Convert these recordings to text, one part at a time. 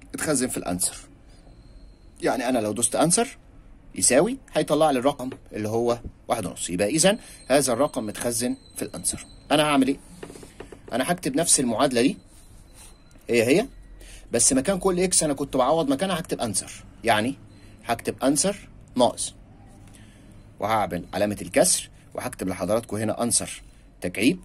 اتخزن في الانسر يعني انا لو دوست انسر يساوي هيطلع لي الرقم اللي هو واحد ونص يبقى اذا هذا الرقم متخزن في الانسر انا هعمل ايه انا هكتب نفس المعادله دي هي هي بس مكان كل اكس انا كنت بعوض مكانها هكتب انسر يعني هكتب انسر ناقص وهعمل علامه الكسر وهكتب لحضراتكم هنا انسر تكعيب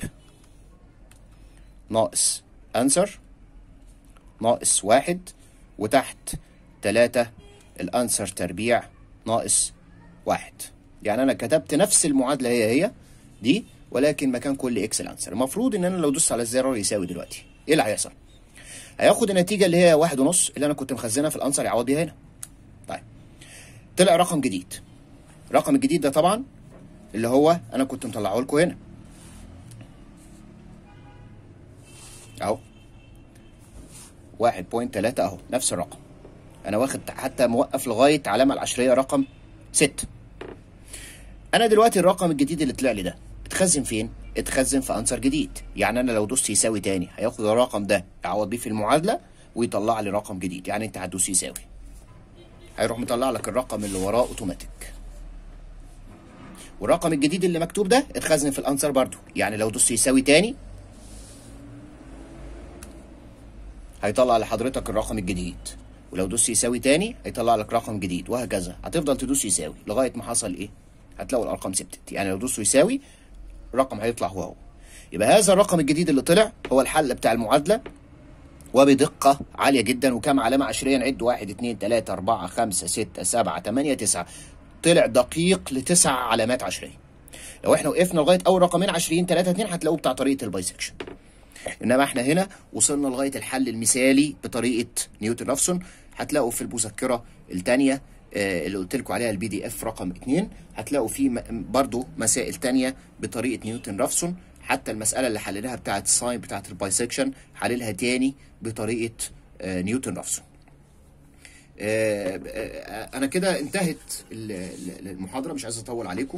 ناقص انسر ناقص واحد وتحت تلاتة الانسر تربيع ناقص واحد يعني انا كتبت نفس المعادله هي هي دي ولكن مكان كل اكس الانسر المفروض ان انا لو دوست على الزرار يساوي دلوقتي ايه اللي هيحصل هياخد النتيجه اللي هي واحد ونص اللي انا كنت مخزنها في الانسر يعوض بيها هنا طيب طلع رقم جديد الرقم الجديد ده طبعا اللي هو انا كنت مطلعه لكم هنا اهو 1.3 اهو نفس الرقم انا واخد حتى موقف لغايه علامه العشريه رقم 6 انا دلوقتي الرقم الجديد اللي طلع لي ده اتخزن فين اتخزن في انسر جديد يعني انا لو دوست يساوي تاني هياخد الرقم ده يعوض بيه في المعادله ويطلع لي رقم جديد يعني انت هتدوس يساوي هيروح مطلع لك الرقم اللي وراه اوتوماتيك والرقم الجديد اللي مكتوب ده اتخزن في الانسر برضو يعني لو دوست يساوي تاني هيطلع لحضرتك الرقم الجديد ولو دوست يساوي تاني هيطلع لك رقم جديد وهكذا هتفضل تدوس يساوي لغايه ما حصل ايه هتلاقوا الارقام ثبتت يعني لو دوستوا يساوي الرقم هيطلع هو هو يبقى هذا الرقم الجديد اللي طلع هو الحل بتاع المعادله وبدقة عالية جدا وكم علامة عشرية نعد واحد اتنين تلاتة أربعة خمسة ستة سبعة تمانية تسعة طلع دقيق لتسع علامات عشرية لو احنا وقفنا لغاية أول رقمين عشريين تلاتة اتنين هتلاقوه بتاع طريقة البايسكشن انما احنا هنا وصلنا لغايه الحل المثالي بطريقه نيوتن رافسون هتلاقوا في المذكره الثانيه اللي قلت لكم عليها البي دي اف رقم 2 هتلاقوا في برضو مسائل تانية بطريقه نيوتن رافسون حتى المساله اللي حللها بتاعه الساين بتاعه البايسكشن حللها تاني بطريقه نيوتن رافسون انا كده انتهت المحاضره مش عايز اطول عليكم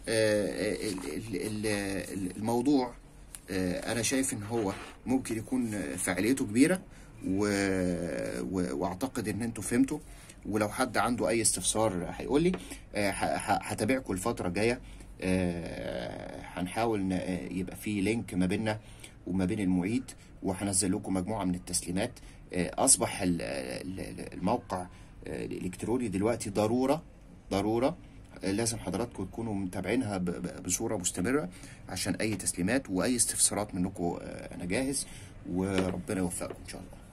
الموضوع انا شايف ان هو ممكن يكون فعاليته كبيره و... و... واعتقد ان انتوا فهمتوا ولو حد عنده اي استفسار هيقول لي هتابعكم الفتره الجايه هنحاول يبقى في لينك ما بيننا وما بين المعيد وهنزل لكم مجموعه من التسليمات اصبح الموقع الالكتروني دلوقتي ضروره ضروره لازم حضراتكم تكونوا متابعينها بصوره مستمره عشان اي تسليمات واي استفسارات منكم انا جاهز وربنا يوفقكم ان شاء الله